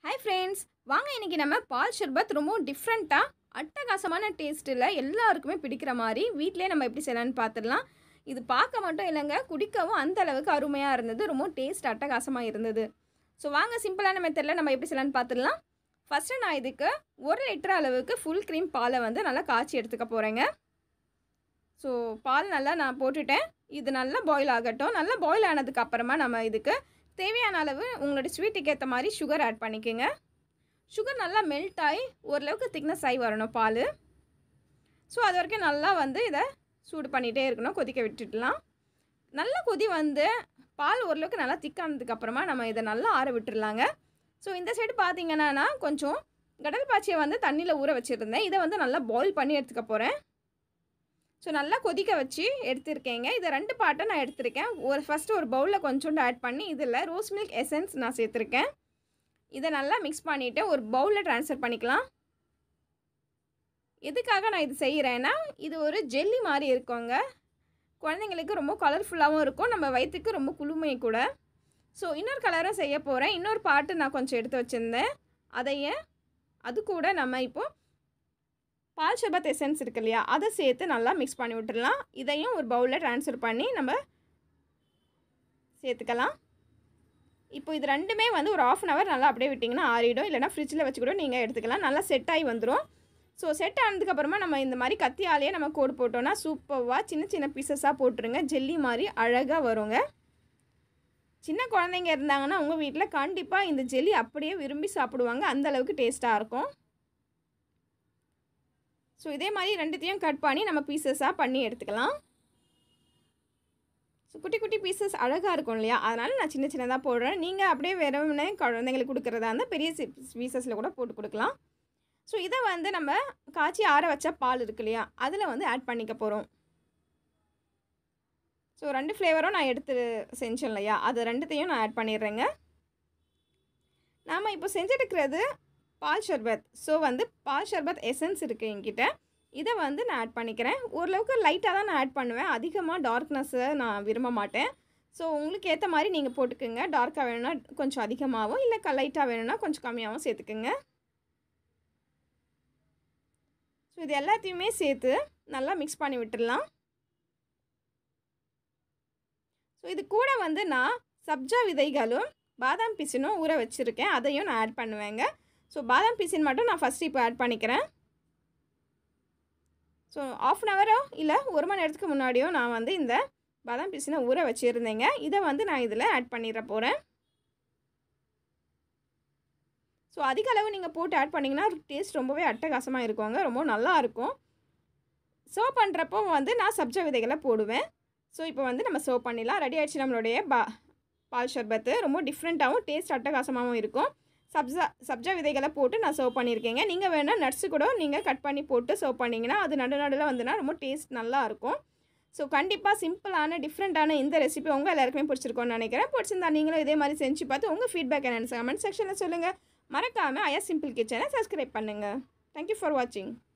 hi friends வாங்க இன்னைக்கு நம்ம பால் ஷர்பத் ரொம்ப டிஃப்ரெண்ட்டாக அட்டகாசமான டேஸ்ட்டில் எல்லாருக்குமே பிடிக்கிற மாதிரி வீட்டிலே நம்ம எப்படி செய்யலாம்னு பார்த்துடலாம் இது பார்க்க மட்டும் இல்லைங்க குடிக்கவும் அந்த அளவுக்கு அருமையாக இருந்தது ரொம்ப டேஸ்ட் அட்டகாசமாக இருந்தது ஸோ வாங்க சிம்பிளான மெத்தடில் நம்ம எப்படி செய்யலாம்னு பார்த்துடலாம் ஃபஸ்ட்டு நான் இதுக்கு ஒரு லிட்டர் அளவுக்கு ஃபுல் க்ரீம் பாலை வந்து நல்லா காய்ச்சி எடுத்துக்க போகிறேங்க ஸோ பால் நல்லா நான் போட்டுட்டேன் இது நல்லா பாயில் ஆகட்டும் நல்லா பாயில் ஆனதுக்கு அப்புறமா நம்ம இதுக்கு தேவையான அளவு உங்களோட ஸ்வீட்டுக்கு ஏற்ற மாதிரி சுகர் ஆட் பண்ணிக்கோங்க சுகர் நல்லா மெல்ட் ஆகி ஓரளவுக்கு திக்னஸ் ஆகி வரணும் பால் ஸோ அது வரைக்கும் நல்லா வந்து இதை சூடு பண்ணிகிட்டே இருக்கணும் கொதிக்க விட்டுடலாம் நல்லா கொதி வந்து பால் ஓரளவுக்கு நல்லா திக்கானதுக்கு அப்புறமா நம்ம இதை நல்லா ஆற விட்டுடலாங்க ஸோ இந்த சைடு பார்த்தீங்கன்னா நான் கொஞ்சம் கடல் பாச்சியை வந்து தண்ணியில் ஊற வச்சுருந்தேன் இதை வந்து நல்லா பாயில் பண்ணி எடுத்துக்க போகிறேன் ஸோ நல்லா கொதிக்க வச்சு எடுத்திருக்கேங்க இதை ரெண்டு பாட்டை நான் எடுத்திருக்கேன் ஒரு ஃபஸ்ட்டு ஒரு பவுலில் கொஞ்சோண்டு ஆட் பண்ணி இதில் ரோஸ் மில்க் எசன்ஸ் நான் சேர்த்துருக்கேன் இதை நல்லா மிக்ஸ் பண்ணிவிட்டு ஒரு பவுலில் ட்ரான்ஸ்ஃபர் பண்ணிக்கலாம் எதுக்காக நான் இது செய்கிறேன்னா இது ஒரு ஜெல்லி மாதிரி இருக்குங்க குழந்தைங்களுக்கு ரொம்ப கலர்ஃபுல்லாகவும் இருக்கும் நம்ம வயிற்றுக்கு ரொம்ப குளுமை கூட ஸோ இன்னொரு கலரும் செய்ய போகிறேன் இன்னொரு பாட்டு நான் கொஞ்சம் எடுத்து வச்சுருந்தேன் அதையே அது கூட நம்ம இப்போது பால் ஷர்பத் எசன்ஸ் இருக்கு இல்லையா அதை சேர்த்து நல்லா மிக்ஸ் பண்ணி விட்டுடலாம் இதையும் ஒரு பவுலில் ட்ரான்ஸ்ஃபர் பண்ணி நம்ம சேர்த்துக்கலாம் இப்போ இது ரெண்டுமே வந்து ஒரு ஆஃப் அன் ஹவர் நல்லா அப்படியே விட்டிங்கன்னா ஆறிடும் இல்லைனா ஃப்ரிட்ஜில் வச்சு கூட நீங்கள் எடுத்துக்கலாம் நல்லா செட் ஆகி வந்துடும் ஸோ செட் ஆனதுக்கப்புறமா நம்ம இந்த மாதிரி கத்தியாலேயே நம்ம கோடு போட்டோன்னா சூப்பராக சின்ன சின்ன பீசஸாக போட்டுருங்க ஜெல்லி மாதிரி அழகாக வருங்க சின்ன குழந்தைங்க இருந்தாங்கன்னா உங்கள் வீட்டில் கண்டிப்பாக இந்த ஜெல்லி அப்படியே விரும்பி சாப்பிடுவாங்க அந்த அளவுக்கு டேஸ்ட்டாக இருக்கும் ஸோ இதே மாதிரி ரெண்டுத்தையும் கட் பண்ணி நம்ம பீசஸாக பண்ணி எடுத்துக்கலாம் ஸோ குட்டி குட்டி பீசஸ் அழகாக இருக்கும் இல்லையா அதனால் நான் சின்ன சின்னதாக போடுறேன் நீங்கள் அப்படியே வெறுமனே குழந்தைங்களுக்கு கொடுக்குறதா இருந்தால் பெரிய பீசஸில் கூட போட்டு கொடுக்கலாம் ஸோ இதை வந்து நம்ம காய்ச்சி ஆற வச்ச பால் இருக்கு இல்லையா அதில் வந்து ஆட் பண்ணிக்க போகிறோம் ஸோ ரெண்டு ஃப்ளேவரும் நான் எடுத்து செஞ்சேன் இல்லையா அது ரெண்டுத்தையும் நான் ஆட் பண்ணிடுறேங்க நாம் இப்போ செஞ்செடுக்கிறது பால் ஷர்பத் ஸோ வந்து பால் ஷர்பத் எசன்ஸ் இருக்குது என்கிட்ட இதை வந்து நான் ஆட் பண்ணிக்கிறேன் ஓரளவுக்கு லைட்டாக தான் நான் ஆட் பண்ணுவேன் அதிகமாக டார்க்னஸ்ஸை நான் விரும்ப மாட்டேன் ஸோ உங்களுக்கு ஏற்ற மாதிரி நீங்கள் போட்டுக்கோங்க டார்க்காக வேணும்னா கொஞ்சம் அதிகமாகவும் இல்லை க லைட்டாக வேணும்னா கொஞ்சம் கம்மியாகவும் சேர்த்துக்குங்க ஸோ இது எல்லாத்தையுமே சேர்த்து நல்லா மிக்ஸ் பண்ணி விட்டுடலாம் ஸோ இது கூட வந்து நான் சப்ஜா விதைகளும் பாதாம் பிசினும் ஊற வச்சுருக்கேன் அதையும் நான் ஆட் பண்ணுவேங்க ஸோ பாதாம் பீசின் மட்டும் நான் ஃபஸ்ட்டு இப்போ ஆட் பண்ணிக்கிறேன் ஸோ ஆஃப் அன் ஹவரோ இல்லை ஒரு மணி நேரத்துக்கு முன்னாடியோ நான் வந்து இந்த பாதாம் பீசினை ஊற வச்சுருந்தேங்க இதை வந்து நான் இதில் ஆட் பண்ணிட போகிறேன் ஸோ அதிக அளவு நீங்கள் போட்டு ஆட் பண்ணிங்கன்னா டேஸ்ட் ரொம்பவே அட்டகாசமாக இருக்குங்க ரொம்ப நல்லா இருக்கும் சர்வ் பண்ணுறப்போ வந்து நான் சப்ஜா விதைகளை போடுவேன் ஸோ இப்போ வந்து நம்ம சர்வ் பண்ணிடலாம் ரெடி ஆகிடுச்சு நம்மளுடைய பா பால் ஷர்பத்து ரொம்ப டிஃப்ரெண்ட்டாகவும் டேஸ்ட் அட்டகாசமாகவும் இருக்கும் சப்ஜா சப்ஜா விதைகளை போட்டு நான் சர்வ் பண்ணியிருக்கேங்க நீங்கள் வேணால் நட்ஸு கூட நீங்கள் கட் பண்ணி போட்டு சர்வ் பண்ணிங்கன்னா அது நடு நடுவில் வந்துன்னா ரொம்ப டேஸ்ட் நல்லா இருக்கும் ஸோ கண்டிப்பாக சிம்பிளான டிஃப்ரெண்ட்டான இந்த ரெசிபி உங்கள் எல்லாருக்குமே பிடிச்சிருக்கோன்னு நினைக்கிறேன் பிடிச்சிருந்தா நீங்களும் இதே மாதிரி செஞ்சு பார்த்து உங்கள் ஃபீட்பேக் என்னென்னு கமெண்ட் செக்ஷனில் சொல்லுங்கள் மறக்காமல் ஐயா சிம்பிள் கிச்சனை சப்ஸ்கிரைப் பண்ணுங்கள் தேங்க்யூ ஃபார் வாட்சிங்